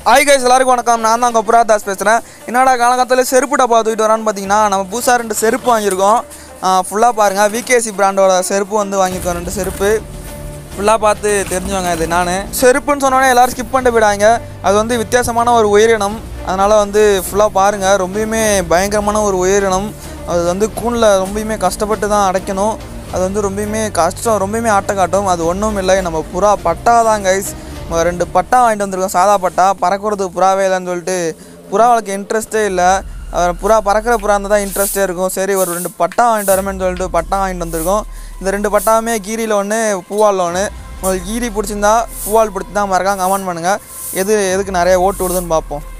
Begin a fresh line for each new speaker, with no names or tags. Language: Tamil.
ஹாய் கைஸ் எல்லாருக்கும் வணக்கம் நான் தான் உங்கள் புராதாஸ் பேசுகிறேன் என்னடா காலகாலத்தில் செருப்பு டப்பா தூக்கிட்டு வரான்னு பார்த்தீங்கன்னா நம்ம புதுசாக ரெண்டு செருப்பு வாங்கியிருக்கோம் ஃபுல்லாக பாருங்கள் விகேசி பிராண்டோட செருப்பு வந்து வாங்கியிருக்கோம் ரெண்டு செருப்பு ஃபுல்லாக பார்த்து தெரிஞ்சவங்க இது நான் செருப்புன்னு சொன்னோன்னே எல்லோரும் ஸ்கிப் பண்ணிட்டு போயிடாங்க அது வந்து வித்தியாசமான ஒரு உயிரினம் அதனால் வந்து ஃபுல்லாக பாருங்கள் ரொம்பவுமே பயங்கரமான ஒரு உயிரினம் அது வந்து கூண்டில் ரொம்பவுமே கஷ்டப்பட்டு தான் அடைக்கணும் அது வந்து ரொம்பவுமே கஷ்டம் ரொம்பவுமே ஆட்டம் காட்டும் அது ஒன்றும் இல்லை நம்ம புறா பட்டா தான் கைஸ் ரெண்டு பட்டா வாங்கிட்டு வந்திருக்கோம் சாதா பட்டா பறக்கிறது புறாவே இல்லைன்னு சொல்லிட்டு புறாவுக்கு இன்ட்ரெஸ்ட்டே இல்லை அஹ் புறா பறக்கிற புறா இருந்தால் தான் இன்ட்ரெஸ்ட்டே இருக்கும் சரி ஒரு ரெண்டு பட்டா வாங்கிட்டு வரமேன்னு சொல்லிட்டு பட்டா வாங்கிட்டு வந்திருக்கோம் இந்த ரெண்டு பட்டாவுமே கீரியில் ஒன்று பூவாலில் ஒன்று உங்களுக்கு கீரி பிடிச்சிருந்தா பூவால் பிடிச்சிருந்தா மறக்காம கமெண்ட் பண்ணுங்கள் எது எதுக்கு நிறைய ஓட்டு விடுதுன்னு பார்ப்போம்